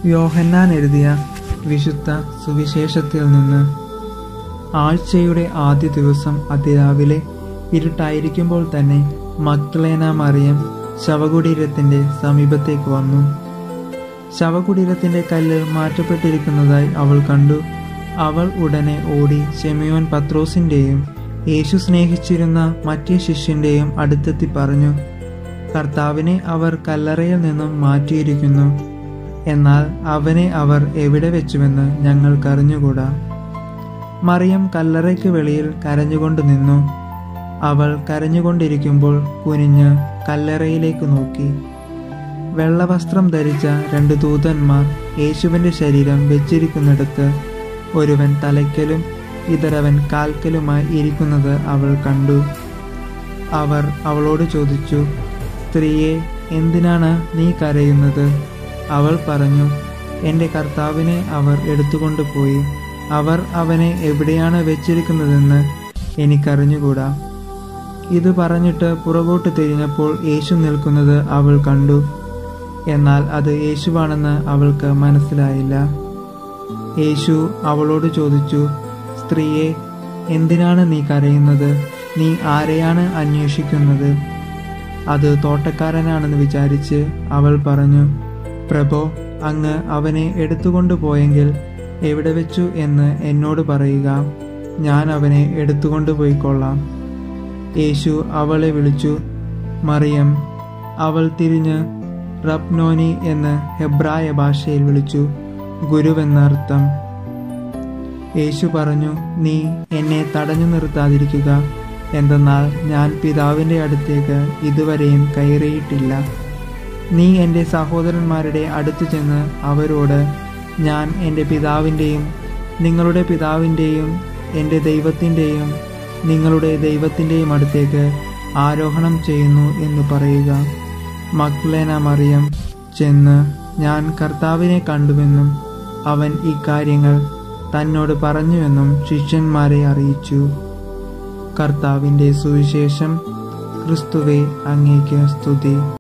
യോഹന്നാൻ എഴുതിയ വിശുദ്ധ സുവിശേഷത്തിൽ നിന്ന് ആഴ്ചയുടെ ആദ്യ ദിവസം അതിരാവിലെ ഇരുട്ടായിരിക്കുമ്പോൾ തന്നെ മക്ലേന മറിയം ശവകുടീരത്തിന്റെ സമീപത്തേക്ക് വന്നു ശവകുടീരത്തിന്റെ കല്ല് മാറ്റപ്പെട്ടിരിക്കുന്നതായി അവൾ കണ്ടു അവൾ ഉടനെ ഓടി ഷെമിയോൻ പത്രോസിന്റെയും യേശു സ്നേഹിച്ചിരുന്ന മറ്റേ ശിഷ്യന്റെയും അടുത്തെത്തി പറഞ്ഞു കർത്താവിനെ അവർ കല്ലറയിൽ നിന്നും മാറ്റിയിരിക്കുന്നു എന്നാൽ അവനെ അവർ എവിടെ വെച്ചുവെന്ന് ഞങ്ങൾക്കറിഞ്ഞുകൂടാ മറിയം കല്ലറയ്ക്ക് വെളിയിൽ കരഞ്ഞുകൊണ്ട് നിന്നു അവൾ കരഞ്ഞുകൊണ്ടിരിക്കുമ്പോൾ കുനിഞ്ഞ് കല്ലറയിലേക്ക് നോക്കി വെള്ളവസ്ത്രം ധരിച്ച രണ്ട് ദൂതന്മാർ യേശുവിന്റെ ശരീരം വെച്ചിരിക്കുന്നിടത്ത് ഒരുവൻ തലയ്ക്കലും ഇതരവൻ കാൽക്കലുമായി ഇരിക്കുന്നത് അവൾ കണ്ടു അവർ അവളോട് ചോദിച്ചു സ്ത്രീയെ എന്തിനാണ് നീ കരയുന്നത് അവൾ പറഞ്ഞു എൻ്റെ കർത്താവിനെ അവർ എടുത്തുകൊണ്ടുപോയി അവർ അവനെ എവിടെയാണ് വെച്ചിരിക്കുന്നതെന്ന് എനിക്കറിഞ്ഞുകൂടാ ഇത് പറഞ്ഞിട്ട് പുറകോട്ട് തിരിഞ്ഞപ്പോൾ യേശു നിൽക്കുന്നത് അവൾ കണ്ടു എന്നാൽ അത് യേശുവാണെന്ന് അവൾക്ക് മനസ്സിലായില്ല യേശു അവളോട് ചോദിച്ചു സ്ത്രീയെ എന്തിനാണ് നീ കരയുന്നത് നീ ആരെയാണ് അന്വേഷിക്കുന്നത് അത് തോട്ടക്കാരനാണെന്ന് വിചാരിച്ച് അവൾ പറഞ്ഞു പ്രഭോ അങ്ങ് അവനെ എടുത്തുകൊണ്ടു പോയെങ്കിൽ എവിടെ വെച്ചു എന്ന് എന്നോട് പറയുക ഞാൻ അവനെ എടുത്തുകൊണ്ടു പോയിക്കൊള്ളാം യേശു അവളെ വിളിച്ചു മറിയം അവൾ തിരിഞ്ഞ് റബ്നോനി എന്ന് ഹെബ്രായ ഭാഷയിൽ വിളിച്ചു ഗുരുവെന്നർത്ഥം യേശു പറഞ്ഞു നീ എന്നെ തടഞ്ഞു നിർത്താതിരിക്കുക എന്തെന്നാൽ ഞാൻ പിതാവിൻ്റെ അടുത്തേക്ക് ഇതുവരെയും കയറിയിട്ടില്ല നീ എൻ്റെ സഹോദരന്മാരുടെ അടുത്തു ചെന്ന് അവരോട് ഞാൻ എൻ്റെ പിതാവിൻ്റെയും നിങ്ങളുടെ പിതാവിൻ്റെയും എൻ്റെ ദൈവത്തിൻ്റെയും നിങ്ങളുടെ ദൈവത്തിൻ്റെയും അടുത്തേക്ക് ആരോഹണം ചെയ്യുന്നു എന്ന് പറയുക മക്ലേന മറിയം ചെന്ന് ഞാൻ കർത്താവിനെ കണ്ടുവെന്നും അവൻ ഇക്കാര്യങ്ങൾ തന്നോട് പറഞ്ഞുവെന്നും ശിഷ്യന്മാരെ അറിയിച്ചു കർത്താവിൻ്റെ സുവിശേഷം ക്രിസ്തുവെ അങ്ങേക്ക് സ്തുതി